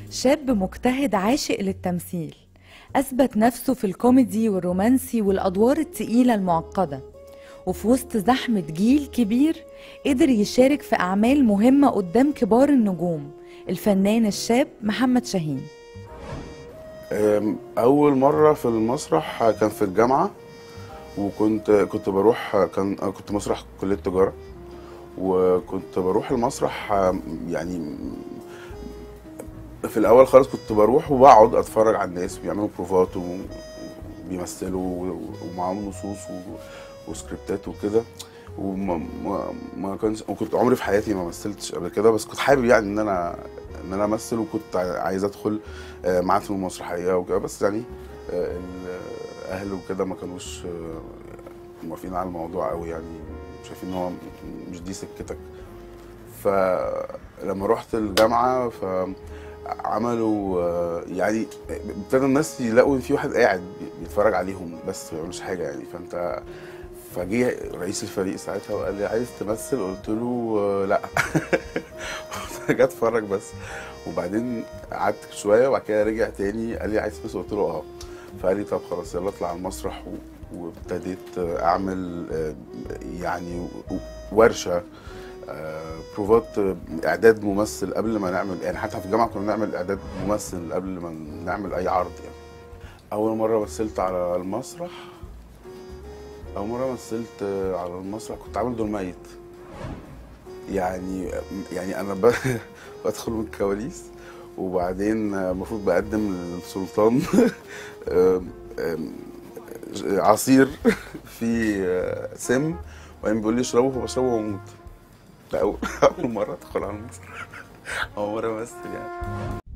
شاب مجتهد عاشق للتمثيل أثبت نفسه في الكوميدي والرومانسي والأدوار التقيلة المعقدة وفي وسط زحمة جيل كبير قدر يشارك في أعمال مهمة قدام كبار النجوم الفنان الشاب محمد شاهين أم، أول مرة في المسرح كان في الجامعة وكنت كنت بروح كان كنت مسرح كلية تجارة وكنت بروح المسرح أم، يعني في الأول خالص كنت بروح وبقعد أتفرج على الناس بيعملوا بروفات وبيمثلوا ومعاهم نصوص و- وسكريبتات وكده وما ما ما كانش وكنت عمري في حياتي ما مثلتش قبل كده بس كنت حابب يعني ان انا ان انا امثل وكنت عايز ادخل آه، معهد فنون مسرحيه وكده بس يعني آه، الاهل وكده ما كانوش آه، موافقين على الموضوع قوي يعني شايفين ان هو مش دي سكتك فلما رحت الجامعه فعملوا آه، يعني ابتدى الناس يلاقوا ان في واحد قاعد بيتفرج عليهم بس ما بيعملش حاجه يعني فانت فجه رئيس الفريق ساعتها وقال لي عايز تمثل قلت له آه، لا جه اتفرج بس وبعدين قعدت شويه وبعد كده رجع تاني قال لي عايز تمثل قلت له اه فقال لي طب خلاص يلا اطلع على المسرح و- وابتديت اعمل آه، يعني ورشه آه، بروفات آه، اعداد ممثل قبل ما نعمل يعني حتى في الجامعه كنا بنعمل اعداد ممثل قبل ما نعمل اي عرض يعني اول مره مثلت على المسرح اول مره مثلت آه، على المسرح كنت عامل دور ميت يعني يعني انا ب... بدخل من الكواليس وبعدين آه، المفروض بقدم للسلطان آم، آم، عصير فيه آه، سم وبعدين بيقول لي اشربه فبشربه واموت ده اول اول مره ادخل على المسرح اول مره امثل يعني